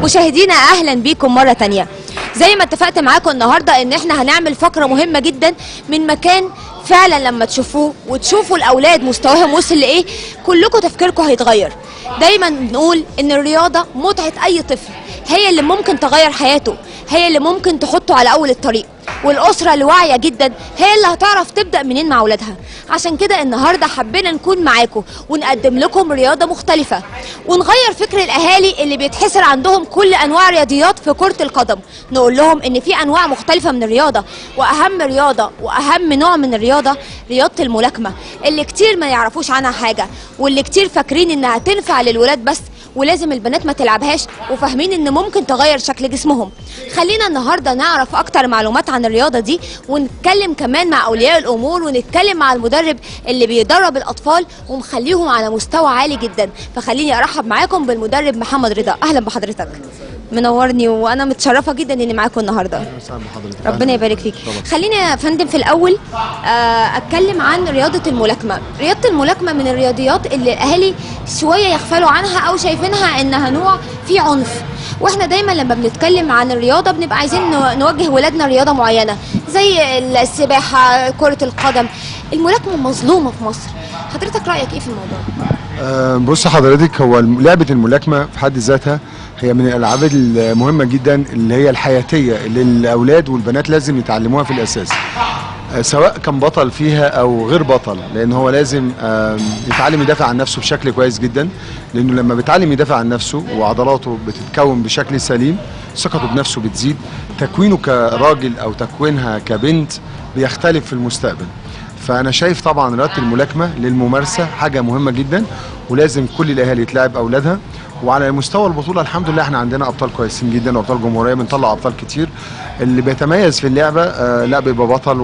مشاهدينا اهلا بيكم مره تانية زي ما اتفقت معاكم النهارده ان احنا هنعمل فقره مهمه جدا من مكان فعلا لما تشوفوه وتشوفوا الاولاد مستواهم وصل لايه كلكم تفكيركم هيتغير دايما بنقول ان الرياضه متعه اي طفل هي اللي ممكن تغير حياته هي اللي ممكن تحطه على اول الطريق والاسره الواعيه جدا هي اللي هتعرف تبدا منين مع اولادها عشان كده النهارده حبينا نكون معاكم ونقدم لكم رياضه مختلفه ونغير فكر الاهالي اللي بيتحسر عندهم كل انواع الرياضيات في كره القدم نقول لهم ان في انواع مختلفه من الرياضه واهم رياضه واهم نوع من الرياضه رياضه الملاكمه اللي كتير ما يعرفوش عنها حاجه واللي كتير فاكرين انها تنفع للولاد بس ولازم البنات ما تلعبهاش وفاهمين ان ممكن تغير شكل جسمهم خلينا النهارده نعرف اكتر معلومات عن الرياضه دي ونتكلم كمان مع اولياء الامور ونتكلم مع المدرب اللي بيدرب الاطفال ومخليهم على مستوى عالي جدا فخليني ارحب معاكم بالمدرب محمد رضا اهلا بحضرتك منورني وانا متشرفه جدا اني معاكم النهارده وسهلا بحضرتك ربنا يبارك فيك طبعا. خليني يا فندم في الاول آه، اتكلم عن رياضه الملاكمه رياضه الملاكمه من الرياضيات اللي الاهالي شويه يغفلوا عنها او شايفينها انها نوع فيه عنف واحنا دايما لما بنتكلم عن الرياضه بنبقى عايزين نو- نوجه ولادنا رياضه معينه زي السباحه كره القدم الملاكمه مظلومه في مصر حضرتك رايك ايه في الموضوع آه، بص حضرتك هو الم- لعبه الملاكمه في حد ذاتها هي من الالعاب المهمه جدا اللي هي الحياتيه اللي الاولاد والبنات لازم يتعلموها في الاساس آه، سواء كان بطل فيها او غير بطل لان هو لازم آم، يتعلم يدافع عن نفسه بشكل كويس جدا لانه لما بيتعلم يدافع عن نفسه وعضلاته بتتكون بشكل سليم ثقته بنفسه بتزيد تكوينه كراجل او تكوينها كبنت بيختلف في المستقبل فانا شايف طبعا رياضه الملاكمه للممارسه حاجه مهمه جدا ولازم كل الاهالي تلاعب اولادها وعلى مستوى البطوله الحمد لله احنا عندنا ابطال كويسين جدا وابطال جمهوريه بنطلع ابطال كتير اللي بيتميز في اللعبه آه لا بيبقى بطل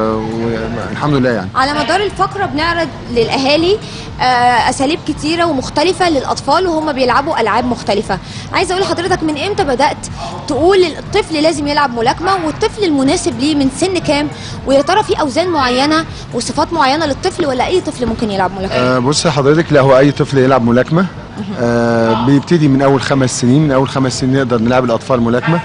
والحمد لله يعني على مدار الفقرة بنعرض للأهالي آه، أساليب كتيرة ومختلفة للأطفال وهم بيلعبوا ألعاب مختلفة عايزة أقول لحضرتك من إمتى بدأت تقول الطفل لازم يلعب ملاكمة والطفل المناسب ليه من سن كام ويا ترى في أوزان معينة وصفات معينة للطفل ولا أي طفل ممكن يلعب ملاكمة آه بص حضرتك لا هو اي طفل يلعب ملاكمه آه بيبتدي من اول خمس سنين من اول خمس سنين نقدر نلعب الاطفال ملاكمه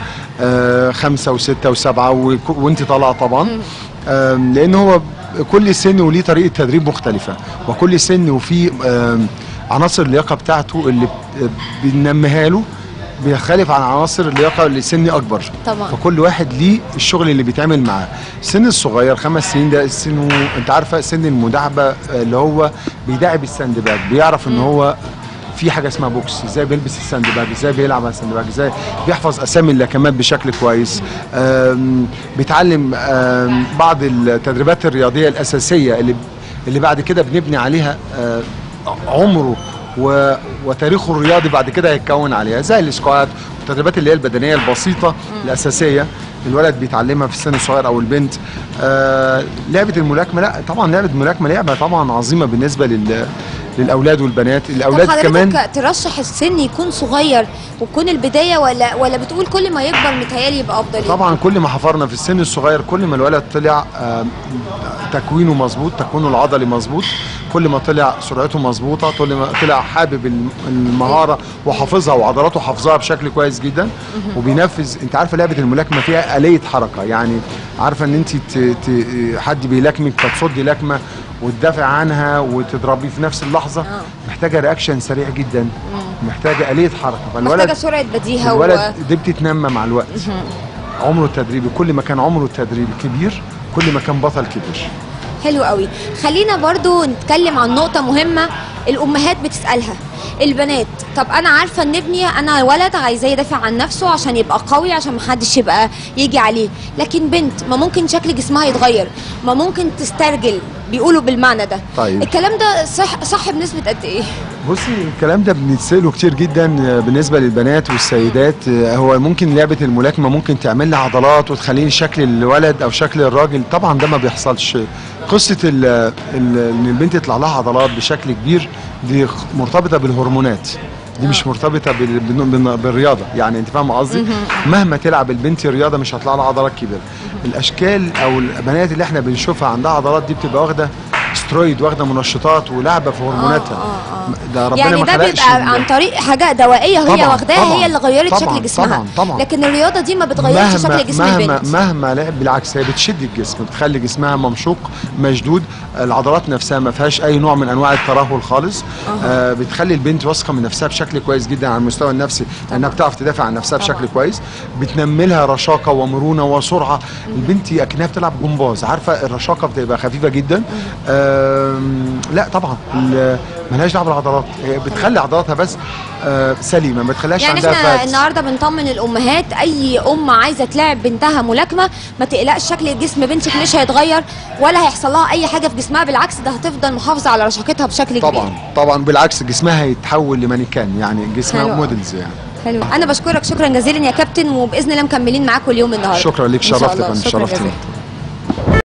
آه خمسه وسته وسبعه وك- وانت طالعه طبعا آه لان هو كل سن وليه طريقه تدريب مختلفه وكل سن وفيه آه عناصر اللياقه بتاعته اللي ب- بننميها له بيختلف عن عناصر اللياقه لسن اكبر طبعا. فكل واحد ليه الشغل اللي بيتعمل معاه السن الصغير خمس سنين ده سنه انت عارفه سن المداعبه اللي هو بيداعب الساند باج بيعرف ان هو في حاجه اسمها بوكس ازاي بيلبس الساند باج ازاي بيلعب على الساند باج ازاي بيحفظ اسامي اللكمات بشكل كويس آم، بيتعلم آم، بعض التدريبات الرياضيه الاساسيه اللي اللي بعد كده بنبني عليها آه، عمره و... وتاريخه الرياضي بعد كده هيتكون عليها زي السكوات والتدريبات اللي هي البدنيه البسيطه الاساسيه الولد بيتعلمها في السن الصغير او البنت آه لعبه الملاكمه لا طبعا لعبه الملاكمه لعبه طبعا عظيمه بالنسبه لل للاولاد والبنات طب الاولاد حضرتك كمان ترشح السن يكون صغير وتكون البداية ولا ولا بتقول كل ما يكبر متهيألي يبقى أفضل طبعا كل ما حفرنا في السن الصغير كل ما الولد طلع آم، تكوينه مظبوط تكوينه العضلي مظبوط كل ما طلع سرعته مظبوطه كل ما طلع حابب الم- المهاره وحافظها وعضلاته حافظها بشكل كويس جدا وبينفذ انت عارفه لعبه الملاكمه فيها اليه حركه يعني عارفه ان انت ت... ت... حد بيلاكمك فتصدي لكمه وتدافع عنها وتضربيه في نفس اللحظه آه. محتاجه رياكشن سريع جدا محتاجه اليه حركه محتاجة سرعة بديهة و... الولد دي بتتنمى مع الوقت عمره التدريبي كل ما كان عمره التدريبي كبير كل ما كان بطل كبير حلو قوي خلينا برضو نتكلم عن نقطة مهمة الأمهات بتسألها البنات طب أنا عارفة إن ابني أنا ولد عايزاه يدافع عن نفسه عشان يبقى قوي عشان محدش يبقى يجي عليه لكن بنت ما ممكن شكل جسمها يتغير ما ممكن تسترجل بيقولوا بالمعنى ده طيب. الكلام ده صح صح بنسبة قد إيه؟ بصي الكلام ده بنتسأله كتير جدا بالنسبة للبنات والسيدات هو ممكن لعبة الملاكمة ممكن تعمل لي عضلات وتخليني شكل الولد أو شكل الراجل طبعا ده ما بيحصلش قصة ال- ال- إن البنت يطلع لها عضلات بشكل كبير دي خ- مرتبطة بالهرمونات دي مش مرتبطة بال- بال- بال- بالرياضة يعني انت فاهمة قصدي مهما تلعب البنت رياضة مش هيطلع لها عضلات كبيرة الاشكال او البنات اللي احنا بنشوفها عندها عضلات دي بتبقى واخدة سترويد واخدة منشطات ولعبة في هرموناتها آه، آه. ده ربنا يعني ما ده خلقش بيبقى ال- عن طريق حاجه دوائيه هي طبعاً، واخداها طبعاً، هي اللي غيرت طبعاً، شكل جسمها طبعاً، طبعاً. لكن الرياضه دي ما بتغيرش شكل جسم مهما البنت مهما لعب بالعكس هي بتشد الجسم بتخلي جسمها ممشوق مشدود العضلات نفسها ما فيهاش اي نوع من انواع الترهل خالص آه بتخلي البنت واثقه من نفسها بشكل كويس جدا على المستوى النفسي لانها بتعرف تدافع عن نفسها طبعاً. بشكل كويس بتنمي لها رشاقه ومرونه وسرعه البنت اكنها بتلعب جمباز عارفه الرشاقه بتبقى خفيفه جدا آم، لا طبعا ال- ملهاش دعوه بالعضلات هي بتخلي عضلاتها بس آه سليمه ما تخليهاش يعني عندها احنا فاتس النهارده بنطمن الامهات اي ام عايزه تلعب بنتها ملاكمه ما تقلقش شكل جسم بنتك مش هيتغير ولا هيحصل لها اي حاجه في جسمها بالعكس ده هتفضل محافظه على رشاقتها بشكل طبعا كبير طبعا بالعكس جسمها هيتحول لمانيكان يعني جسمها حلو أوي. موديلز يعني حلو انا بشكرك شكرا جزيلا يا كابتن وباذن الله مكملين معاكم اليوم النهارده شكرا ليك إن شاء شرفت الله. يا فندم شكرا شرفتني جزيلا.